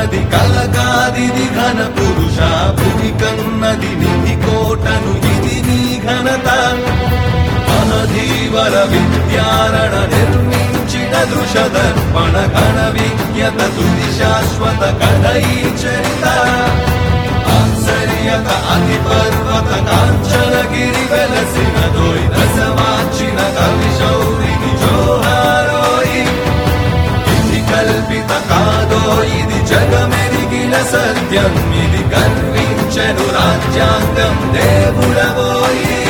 కన్నది కలకాదిది ఘన పురుష భూమి కన్నది నిధి కోటను ఇది నీ ఘనత మహధీవర విద్యారణ నిర్మించిన దృశ దర్పణ గణ విజ్ఞత తుది శాశ్వత కడై చరిత ఆశ్చర్యత అతి పర్వత కాంచనగిరి వెలసిన దోయ్ రసవాంచిన కవి శౌరిని జోహారోయి ఇది కల్పిత కాదో ఇది జగమెరిగిన సత్యం ఇది గర్వించను రాజ్యాంగం దేవుడవోయి